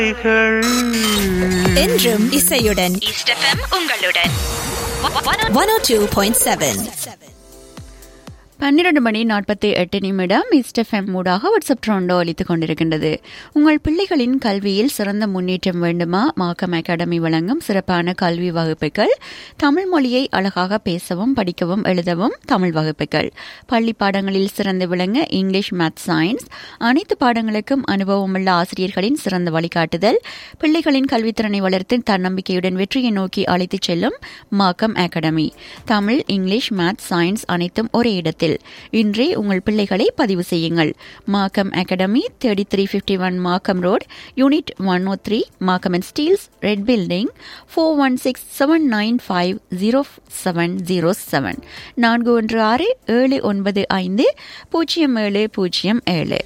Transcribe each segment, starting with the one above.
என்றும் இசையுடன் east FM உங்களுடன் one O two point seven பன்னிரண்டு மணி நாற்பத்தி எட்டு நிமிடம் இஸ்டெஃப்எம் மூடாக வாட்ஸ்அப் ட்ரோண்டோ அளித்துக் கொண்டிருக்கின்றது உங்கள் பிள்ளைகளின் கல்வியில் சிறந்த முன்னேற்றம் வேண்டுமா மாக்கம் அகாடமி வழங்கும் சிறப்பான கல்வி வகுப்புகள் தமிழ் மொழியை அழகாக பேசவும் படிக்கவும் எழுதவும் தமிழ் வகுப்புகள் பள்ளி பாடங்களில் சிறந்து விளங்க இங்கிலீஷ் மேத் சயின்ஸ் அனைத்து பாடங்களுக்கும் அனுபவமுள்ள ஆசிரியர்களின் சிறந்த வழிகாட்டுதல் பிள்ளைகளின் கல்வித்திறனை வளர்த்து தன்னம்பிக்கையுடன் வெற்றியை நோக்கி அழைத்துச் செல்லும் Markham academy Tamil English math science அனைத்தும் ஒரே இடத்தில் இன்றே உங்கள் பிள்ளைகளை பதிவு செய்யுங்கள் Markham academy thirty three fifty one Markham road unit one O three Markham and Steeles red building four one six seven nine five zero seven zero seven நான்கு ஒன்று ஆறு ஏழு ஒன்பது ஐந்து பூஜ்ஜியம் ஏழு பூஜ்ஜியம் ஏழு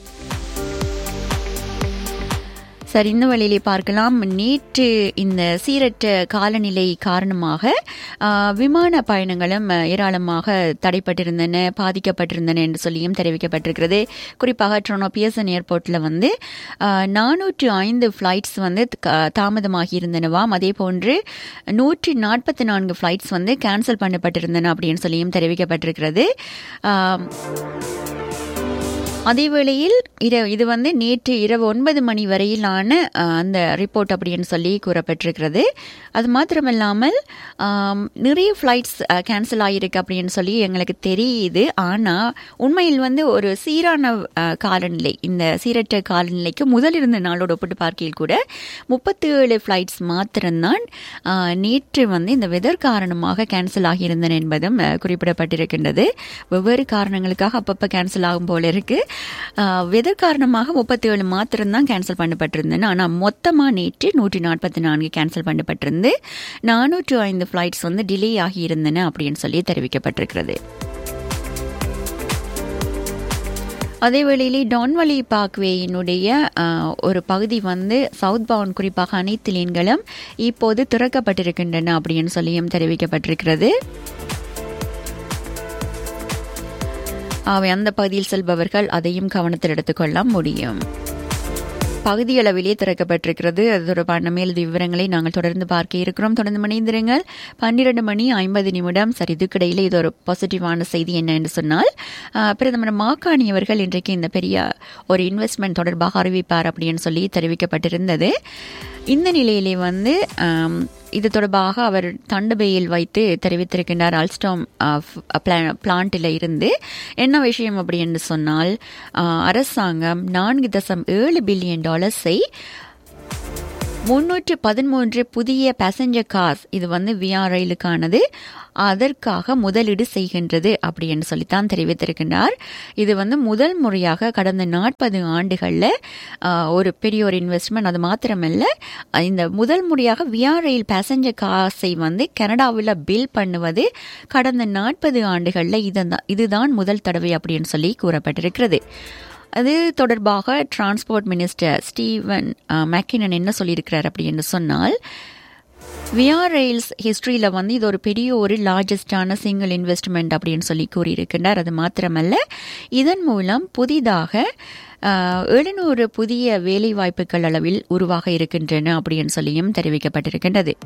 சரி இந்த வழியிலே பார்க்கலாம் நேற்று இந்த சீரற்ற காலநிலை காரணமாக ஆ, விமான பயணங்களும் அ, ஏராளமாக தடைப்பட்டிருந்தன பாதிக்கப்பட்டிருந்தன என்று சொல்லியும் தெரிவிக்கப்பட்டிருக்கிறது குறிப்பாக ட்ரோனோ பியர்சன் ஏர்போர்ட்டில் வந்து நானூற்று ஐந்து ஃப்ளைட்ஸ் வந்து க- தாமதமாகி இருந்தனவாம் அதே போன்று நூற்றி நாற்பத்தி நான்கு ஃப்ளைட்ஸ் வந்து கேன்சல் பண்ணப்பட்டிருந்தன அப்படின்னு சொல்லியும் தெரிவிக்கப்பட்டிருக்கிறது ஆம், அதே வேளையில் இர இது வந்து நேற்று இரவு ஒன்பது மணி வரையிலான அஹ், அந்த ரிப்போர்ட் அப்படின்னு சொல்லி கூறப்பட்டிருக்கிறது அது மாத்திரமில்லாமல் ஆம், நிறைய ஃப்ளைட்ஸ் கேன்சல் ஆகியிருக்கு அப்படின்னு சொல்லி எங்களுக்கு தெரியுது ஆனால் உண்மையில் வந்து ஒரு சீரான அஹ், காலநிலை இந்த சீரற்ற காலநிலைக்கு முதல் இருந்த நாளோடு ஒப்பிட்டு பார்க்கையில் கூட முப்பத்தி ஏழு ஃப்ளைட்ஸ் மாத்திரம்தான் அஹ், நேற்று வந்து இந்த வெதர் காரணமாக கேன்சல் ஆகியிருந்தன என்பதும் அஹ், குறிப்பிடப்பட்டிருக்கின்றது வெவ்வேறு காரணங்களுக்காக அப்பப்போ கேன்சல் ஆகும் போல இருக்கு வெதர் காரணமாக முப்பத்தி ஏழு மாத்திரம்தான் கேன்சல் பண்ணப்பட்டிருந்தன ஆனால் மொத்தமாக நேற்று நூற்றி நாற்பத்தி நான்கு கேன்சல் பண்ணப்பட்டிருந்து நானூற்று ஐந்து ஃப்ளைட்ஸ் வந்து டிலே ஆகியிருந்தன அப்படின்னு சொல்லி தெரிவிக்கப்பட்டிருக்கிறது அதே வேளையிலே டான்வலி பார்க்வேயினுடைய அஹ், ஒரு பகுதி வந்து சவுத் பவுன் குறிப்பாக அனைத்து லேன்களும் இப்போது திறக்கப்பட்டிருக்கின்றன அப்படின்னு சொல்லியும் தெரிவிக்கப்பட்டிருக்கிறது அவை அந்த பகுதியில் செல்பவர்கள் அதையும் கவனத்தில் எடுத்துக்கொள்ள முடியும் பகுதியளவிலே திறக்கப்பட்டிருக்கிறது அது தொடர்பான மேலதி விவரங்களை நாங்கள் தொடர்ந்து பார்க்க இருக்கிறோம் தொடர்ந்து மணிந்திருங்கள் பன்னிரண்டு மணி ஐம்பது நிமிடம் சரி இதுக்கிடையில் இது ஒரு பாசிட்டிவான செய்தி என்ன என்று சொன்னால் ஆஹ், பிரதமர் மாக்காணி அவர்கள் இன்றைக்கு இந்த பெரிய ஒரு இன்வெஸ்ட்மெண்ட் தொடர்பாக அறிவிப்பார் அப்படின்னு சொல்லி தெரிவிக்கப்பட்டிருந்தது இந்த நிலையிலே வந்து ஆம், இது தொடர்பாக அவர் தண்டபையில் வைத்து தெரிவித்திருக்கின்றார் அல்ஸ்டாம் பிளான்ட்டில் இருந்து என்ன விஷயம் அப்படி என்று சொன்னால் ஆஹ், அரசாங்கம் நான்கு தசம் ஏழு பில்லியன் டாலர்ஸை முன்னூற்று பதிமூன்று புதிய பேசஞ்சர் கார்ஸ் இது வந்து விஆர் ரயிலுக்கானது அதற்காக முதலீடு செய்கின்றது அப்படி என்று சொல்லித்தான் தெரிவித்திருக்கின்றார் இது வந்து முதல் முறையாக கடந்த நாற்பது ஆண்டுகளில் ஒரு பெரிய ஒரு இன்வெஸ்ட்மெண்ட் அது மாத்திரமல்ல அஹ், இந்த முதல் முறையாக விஆர் ரயில் பேசஞ்சர் காசை வந்து கனடாவில் பில் பண்ணுவது கடந்த நாற்பது ஆண்டுகளில் இதுதான் இதுதான் முதல் தடவை அப்படின்னு சொல்லி கூறப்பட்டிருக்கிறது அது தொடர்பாக transport minister Steven ah, McKinnon என்ன சொல்லியிருக்கிறார் அப்படின்னு சொன்னால் விஆர் ரயில்ஸ் ஹிஸ்டரியில் வந்து இது ஒரு பெரிய ஒரு லார்ஜஸ்டான சிங்கிள் இன்வெஸ்ட்மெண்ட் அப்படின்னு சொல்லி கூறியிருக்கின்றார் அது மாத்திரமல்ல இதன் மூலம் புதிதாக எழுநூறு புதிய வேலை வாய்ப்புகள் அளவில் உருவாக இருக்கின்றன அப்படின்னு சொல்லியும் தெரிவிக்கப்பட்டிருக்கின்றது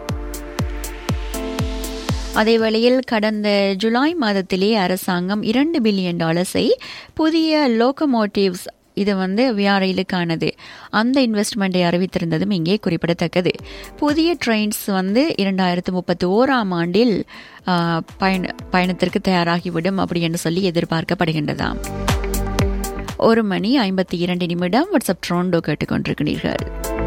அதே வேளையில் கடந்த ஜூலை மாதத்திலே அரசாங்கம் இரண்டு பில்லியன் டாலர்ஸை புதிய லோகோமோட்டிவ்ஸ் இது வந்து வியாரையிலுக்கானது அந்த இன்வெஸ்ட்மெண்ட்டை அறிவித்திருந்ததும் இங்கே குறிப்பிடத்தக்கது புதிய ட்ரெயின்ஸ் வந்து இரண்டாயிரத்து முப்பத்தி ஓராம் ஆண்டில் ஆ, பயண பயணத்திற்கு தயாராகிவிடும் அப்படி என்று சொல்லி எதிர்பார்க்கப்படுகின்றதாம் ஒரு மணி ஐம்பத்தி இரண்டு நிமிடம் வாட்ஸ்அப் ட்ரோண்டோ கேட்டுக்கொண்டிருக்கிறீர்கள்